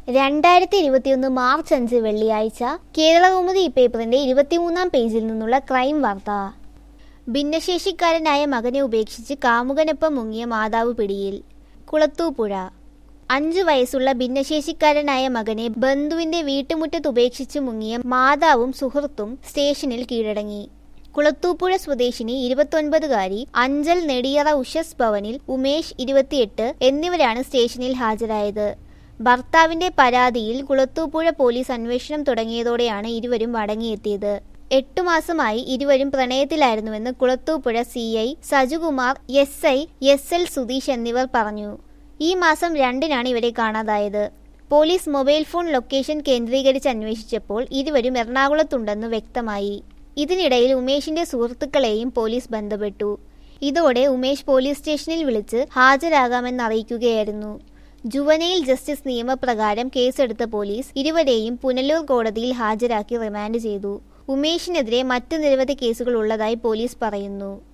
രണ്ടായിരത്തി ഇരുപത്തിയൊന്ന് മാർച്ച് അഞ്ച് വെള്ളിയാഴ്ച കേരളകൗമുദി പേപ്പറിന്റെ ഇരുപത്തിമൂന്നാം പേജിൽ നിന്നുള്ള ക്രൈം വാർത്ത ഭിന്നശേഷിക്കാരനായ മകനെ ഉപേക്ഷിച്ച് കാമുകനൊപ്പം മുങ്ങിയ മാതാവ് പിടിയിൽ കുളത്തൂപ്പുഴ അഞ്ചു വയസ്സുള്ള ഭിന്നശേഷിക്കാരനായ മകനെ ബന്ധുവിന്റെ വീട്ടുമുറ്റത്ത് ഉപേക്ഷിച്ച് മുങ്ങിയ മാതാവും സുഹൃത്തും സ്റ്റേഷനിൽ കീഴടങ്ങി കുളത്തൂപ്പുഴ സ്വദേശിനി ഇരുപത്തൊൻപതുകാരി അഞ്ചൽ നെടിയറ ഉഷസ് ഭവനിൽ ഉമേഷ് ഇരുപത്തിയെട്ട് എന്നിവരാണ് സ്റ്റേഷനിൽ ഹാജരായത് ഭർത്താവിന്റെ പരാതിയിൽ കുളത്തൂപ്പുഴ പോലീസ് അന്വേഷണം തുടങ്ങിയതോടെയാണ് ഇരുവരും മടങ്ങിയെത്തിയത് എട്ടു മാസമായി ഇരുവരും പ്രണയത്തിലായിരുന്നുവെന്ന് Kulathupuzha C I Sajukumar S I S L Sudheesh എന്നിവർ പറഞ്ഞു ഈ മാസം രണ്ടിനാണ് ഇവരെ കാണാതായത് പോലീസ് മൊബൈൽ ഫോൺ ലൊക്കേഷൻ കേന്ദ്രീകരിച്ച് അന്വേഷിച്ചപ്പോൾ ഇരുവരും എറണാകുളത്തുണ്ടെന്ന് വ്യക്തമായി ഇതിനിടയിൽ ഉമേഷിന്റെ സുഹൃത്തുക്കളെയും പോലീസ് ബന്ധപ്പെട്ടു ഇതോടെ ഉമേഷ് പോലീസ് സ്റ്റേഷനിൽ വിളിച്ച് ഹാജരാകാമെന്ന് അറിയിക്കുകയായിരുന്നു ജുവനൈൽ ജസ്റ്റിസ് നിയമപ്രകാരം കേസെടുത്ത പോലീസ് ഇരുവരെയും പുനലൂർ കോടതിയിൽ ഹാജരാക്കി റിമാൻഡ് ചെയ്തു ഉമേഷിനെതിരെ മറ്റു നിരവധി കേസുകൾ ഉള്ളതായി പോലീസ് പറയുന്നു